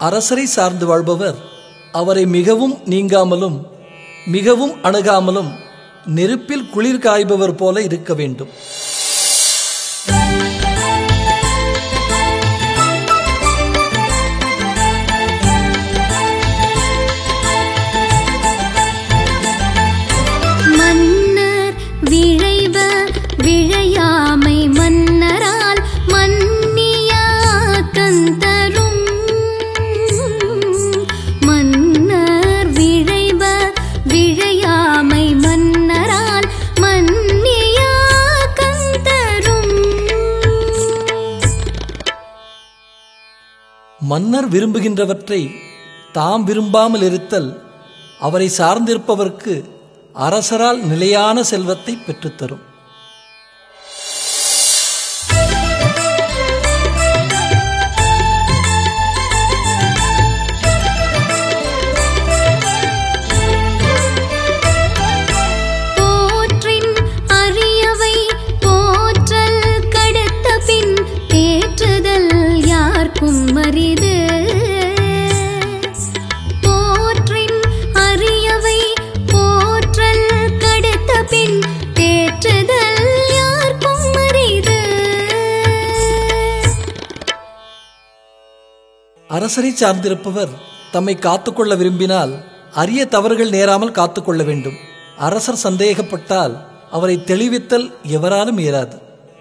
அரசரை சார்ந்து வாழ்பவர் அவரை மிகவும் நீங்காமலும் மிகவும் அணுகாமலும் நெருப்பில் குளிர் காய்பவர் போல இருக்க வேண்டும் மன்னர் விழைவ விழையாமை மன்னரால் மன்னியாக்கந்தரும் மன்னர் விழைவ விழையாமை மன்னரால் மன்னியாக்கந்தரும் மன்னர் விரும்புகின்றவற்றை தாம் விரும்பாமல் இருத்தல் அவரை சார்ந்திருப்பவர்க்கு அரசரால் நிலையான செல்வத்தை பெற்றுத்தரும் போற்றின் அரியவை போற்றல் கடுத்த பின் தேற்றுதல் யார்க்கும் அரிது போற்றின் அரியவை போற்றல் கடுத்த பின் தேற்றுதல் யார்க்கும் அரிது அரசரை சார்ந்திருப்பவர் தம்மை காத்துக்கொள்ள விரும்பினால் அரிய தவறுகள் நேராமல் காத்துக்கொள்ள வேண்டும் அரசர் சந்தேகப்பட்டால் அவரை தெளிவித்தல் எவராலும் இயலாது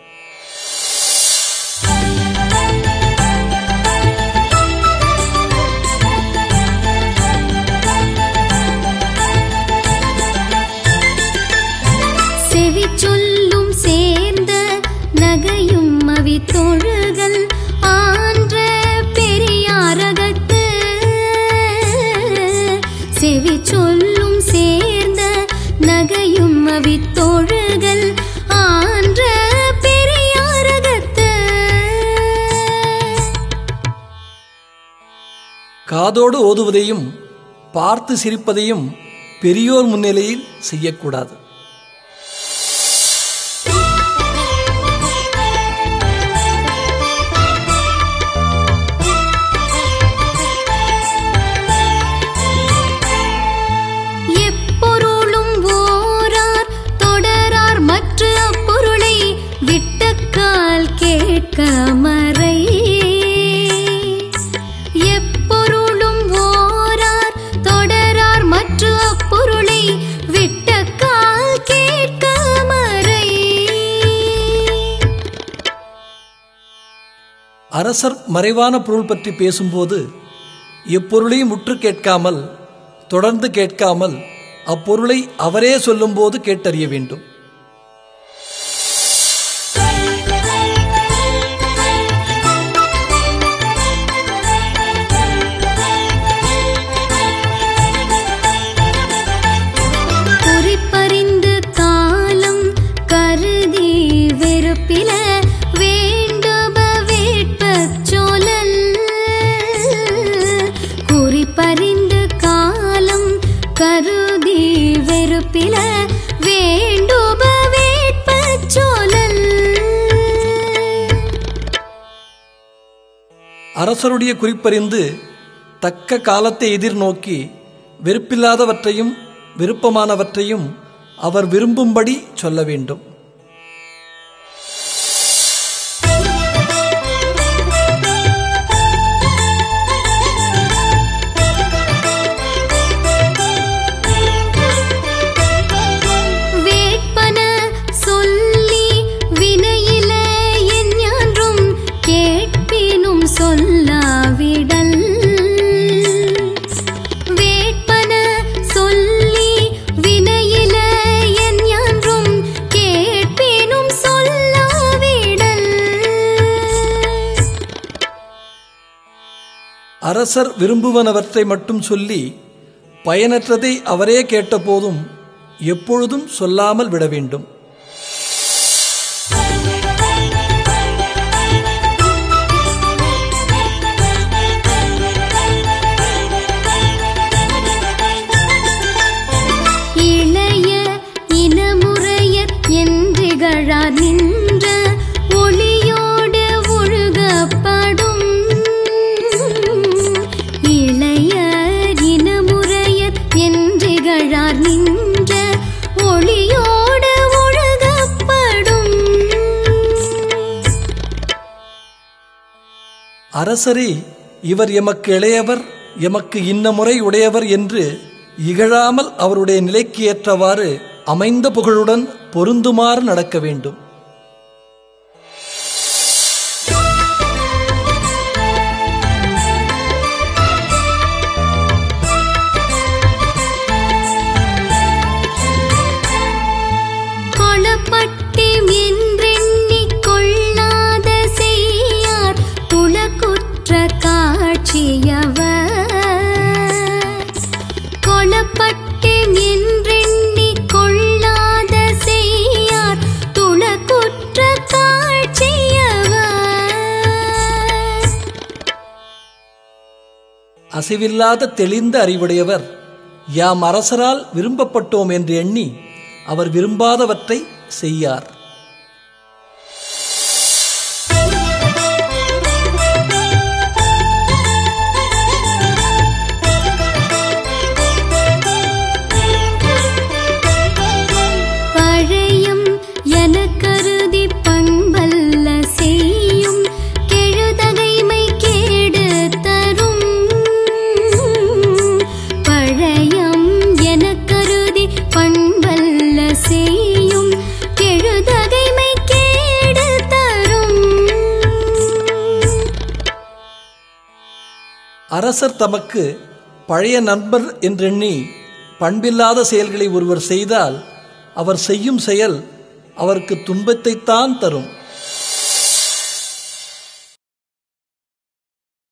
செவி சொல்லும் சேர்ந்த நகையும் அவித்தொழுகல் ஆன்ற பெரியாரகத்து செவி சொல்லும் சேர்ந்த நகையும் அவித்தொழுகல் ஆன்ற பெரியாரகத்து காதோடு ஓதுவதையும் பார்த்து சிரிப்பதையும் பெரியோர் முன்னிலையில் செய்யக்கூடாது எப்பொருளும் ஓரார் தொடரார் மற்ற அப்பொருளை விட்டக்கால் கேட்க மறை எப்பொருளும் ஓரார் தொடரார் மற்ற அப்பொருளை விட்டக்கால் கேட்க மறை அரசர் மறைவான பொருள் பற்றி பேசும்போது எப்பொருளையும் உற்று கேட்காமல் தொடர்ந்து கேட்காமல் அப்பொருளை அவரே சொல்லும்போது கேட்டறிய வேண்டும் குறிப்பறிந்து காலம் கருதி வெறுப்பில வேண்டுப வேட்பச் சொல்லல் குறிப்பறிந்து காலம் கருதி வெறுப்பில வேண்டுப வேட்பச் சொல்லல் அரசருடைய குறிப்பறிந்து தக்க காலத்தை எதிர்நோக்கி வெறுப்பில்லாதவற்றையும் விருப்பமானவற்றையும் அவர் விரும்பும்படி சொல்ல வேண்டும் வேட்பன சொல்லி வினையில எஞ்ஞான்றும் கேட்பினும் சொல்லாவிடல் வேட்பன சொல்லி வினையில எஞ்ஞான்றும் கேட்பினும் சொல்லாவிடல் அரசர் விரும்புவனவற்றை மட்டும் சொல்லி பயனற்றதை அவரே கேட்டபோதும் எப்பொழுதும் சொல்லாமல் விட வேண்டும் இளைய இனமுறையர் என்றிகழார் நின்ற ஒளியோடு ஒழுகப்படும் அரசரே இவர் எமக்கு இளையவர் எமக்கு இன்ன முறை உடையவர் என்று இகழாமல் அவருடைய நிலைக்கு ஏற்றவாறு அமைந்த புகழுடன் பொருந்துமாறு நடக்க வேண்டும் கொளப்பட்டேம் என்றெண்ணிக் கொள்ளாத செய்யார் குலக்குற்ற காட்சியவர் கொளப்பட்டேம் என்றெண்ணிக் கொள்ளாத செய்யார் துளக்குற்ற காட்சியவர் அசைவில்லாத தெளிந்த அறிவுடையவர் யாம் அரசரால் விரும்பப்பட்டோம் என்று எண்ணி அவர் விரும்பாதவற்றை செய்யார் பழையம் எனக்கருதி பண்பல்ல செய்யும் கெழுதகைமை கேடு தரும் பழையம் எனக்கருதி பண்பல்ல செய்யும் கெழுதகைமை கேடு தரும் அரசர் தமக்கு பழைய நண்பர் என்றெண்ணி பண்பில்லாத செயல்களை ஒருவர் செய்தால் அவர் செய்யும் செயல் அவருக்கு துன்பத்தைத்தான் தரும்